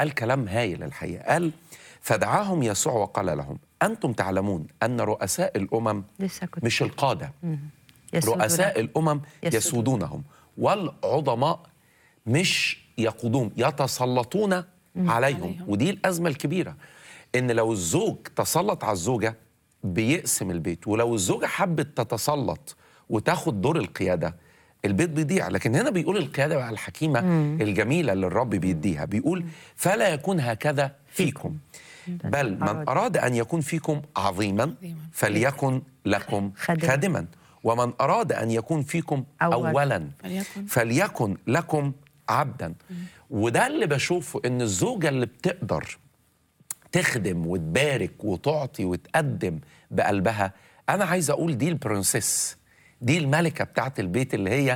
قال كلام هايل الحقيقه قال فدعاهم يسوع وقال لهم انتم تعلمون ان رؤساء الامم لسه كنت مش القاده يسودون. رؤساء الامم يسودون. يسودونهم والعظماء مش يقودون يتسلطون عليهم عليهم. ودي الازمه الكبيره ان لو الزوج تسلط على الزوجه بيقسم البيت ولو الزوجه حبت تتسلط وتاخد دور القياده البيت بيضيع لكن هنا بيقول القياده بقى الحكيمه الجميله اللي الرب بيديها بيقول فلا يكون هكذا فيكم بل من أراد. اراد ان يكون فيكم عظيما عظيما. فليكن لكم خادما. خادما ومن اراد ان يكون فيكم أولاً. اولا فليكن. فليكن لكم عبدا وده اللي بشوفه ان الزوجه اللي بتقدر تخدم وتبارك وتعطي وتقدم بقلبها انا عايز اقول دي البرنسيس دي الملكه بتاعت البيت اللي هي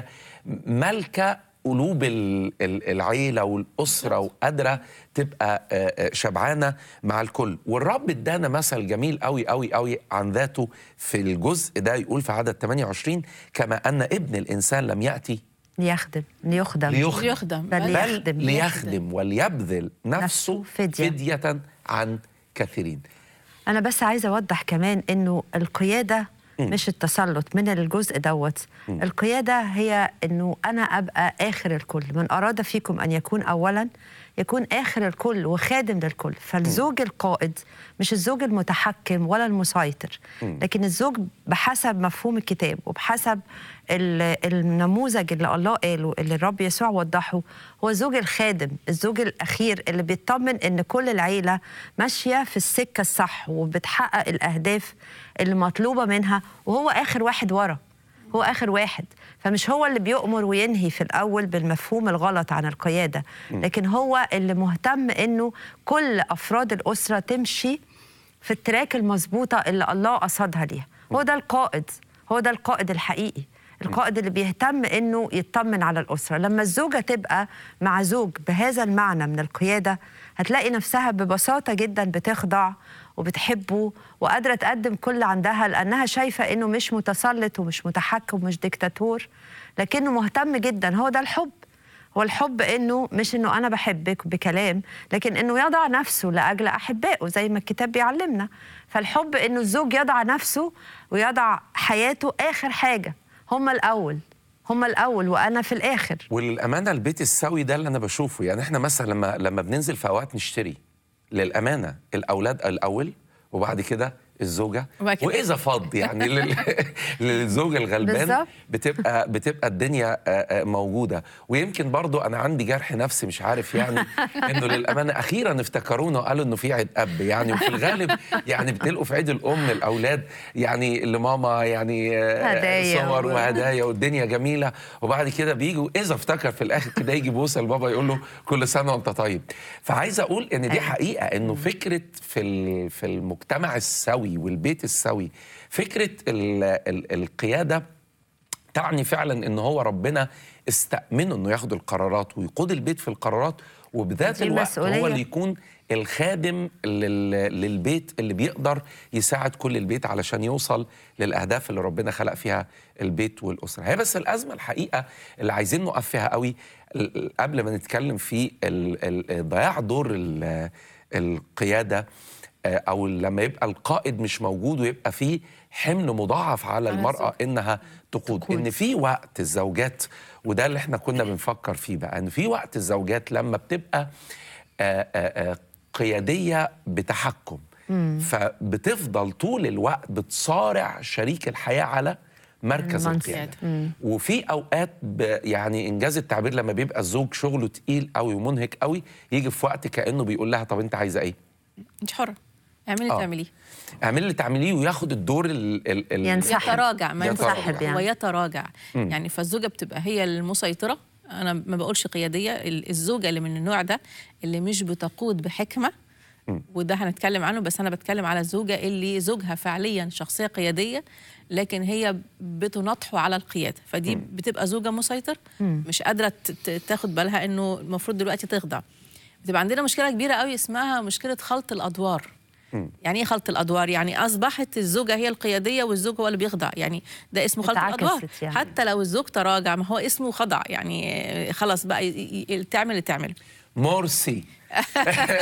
ملكه قلوب ال- ال- العيله والاسره وقادره تبقى آه، آه، شبعانه مع الكل والرب ادانا مثل جميل قوي قوي قوي عن ذاته في الجزء ده يقول في عدد 28 كما ان ابن الانسان لم ياتي ليخدم ليخدم ليخدم ليخدم بل بل يخدم. بل ليخدم وليبذل نفسه نفسه فدية. فدية عن كثيرين انا بس عايزه اوضح كمان انه القياده مش التسلط من الجزء دوت القياده هي انه انا ابقى اخر الكل من اراد فيكم ان يكون اولا يكون اخر الكل وخادم للكل فالزوج القائد مش الزوج المتحكم ولا المسيطر لكن الزوج بحسب مفهوم الكتاب وبحسب ال- النموذج اللي الله قاله اللي الرب يسوع وضحه هو الزوج الخادم الزوج الاخير اللي بيطمن ان كل العيله ماشيه في السكه الصح وبتحقق الاهداف اللي مطلوبه منها وهو اخر واحد ورا هو اخر واحد فمش هو اللي بيؤمر وينهي في الاول بالمفهوم الغلط عن القياده لكن هو اللي مهتم انه كل افراد الاسره تمشي في التراك المظبوطه اللي الله قصدها ليها هو ده القائد هو ده القائد الحقيقي القائد اللي بيهتم انه يطمن على الاسره لما الزوجه تبقى مع زوج بهذا المعنى من القياده هتلاقي نفسها ببساطه جدا بتخضع وبتحبه وقادره تقدم كل عندها لانها شايفه انه مش متسلط ومش متحكم ومش ديكتاتور لكنه مهتم جدا هو ده الحب هو الحب انه مش انه انا بحبك بكلام لكن انه يضع نفسه لاجل احبائه زي ما الكتاب بيعلمنا فالحب انه الزوج يضع نفسه ويضع حياته اخر حاجه هما الاول هما الاول وانا في الاخر وللامانه البيت السوي ده اللي انا بشوفه يعني احنا مثلا لما لما بننزل في اوقات نشتري للامانه الاولاد الاول وبعد كده الزوجه وبعد كده. واذا فض يعني لل... للزوج الغلبان بالظبط. بتبقى بتبقى الدنيا آه، آه، موجوده ويمكن برضو انا عندي جرح نفسي مش عارف يعني انه للامانه اخيرا افتكرونا وقالوا انه في عيد اب يعني وفي الغالب يعني بتلقوا في عيد الام الاولاد يعني لماما يعني آه، هدايا صور و- وهدايا والدنيا جميله وبعد كده بيجوا اذا افتكر في الاخر كده يجي بوسه لبابا يقول له كل سنه وانت طيب فعايز اقول ان دي أيوة. حقيقه انه فكره في ال- في المجتمع السوي والبيت السوي فكره ال ال القياده تعني فعلا ان هو ربنا استأمنه انه ياخد القرارات ويقود البيت في القرارات وبذات دي الوقت هو المسؤولية. اللي يكون الخادم لل... للبيت اللي بيقدر يساعد كل البيت علشان يوصل للاهداف اللي ربنا خلق فيها البيت والاسره هي بس الازمه الحقيقه اللي عايزين نقف فيها قوي ال- ال- قبل ما نتكلم في ال... ال... ضياع دور ال... القياده آه، او لما يبقى القائد مش موجود ويبقى فيه حمل مضاعف على على المراه الزوج. انها تقود تقود. ان في وقت الزوجات وده اللي احنا كنا بنفكر فيه بقى ان في وقت الزوجات لما بتبقى آه، آه، آه، قياديه بتحكم فبتفضل طول الوقت بتصارع شريك الحياه على مركز المنصب. القياده وفي اوقات ب يعني انجاز التعبير لما بيبقى الزوج شغله تقيل قوي ومنهك قوي يجي في وقت كانه بيقول لها طب انت عايزه ايه انت حره اعملي اللي آه. تعمليه اعملي اللي تعمليه وياخد الدور ال ال ال ينسحب. يتراجع ما يتراجع. ينسحب يعني. هو يتراجع يعني فالزوجه بتبقى هي المسيطره انا ما بقولش قياديه ال- الزوجه اللي من النوع ده اللي مش بتقود بحكمه وده هنتكلم عنه بس انا بتكلم على الزوجه اللي زوجها فعليا شخصيه قياديه لكن هي بتناطحه على القياده فدي بتبقى زوجه مسيطر مش قادره ت- ت- تاخد بالها انه المفروض دلوقتي تخضع بتبقى عندنا مشكله كبيره قوي اسمها مشكله خلط الادوار يعني ايه خلط الادوار يعني اصبحت الزوجه هي القياديه والزوج هو اللي بيخضع يعني ده اسمه خلط اتعكست الادوار يعني. حتى لو الزوج تراجع ما هو اسمه خضع يعني آه، خلاص بقى ي- ي- تعمل اللي تعمله مرسي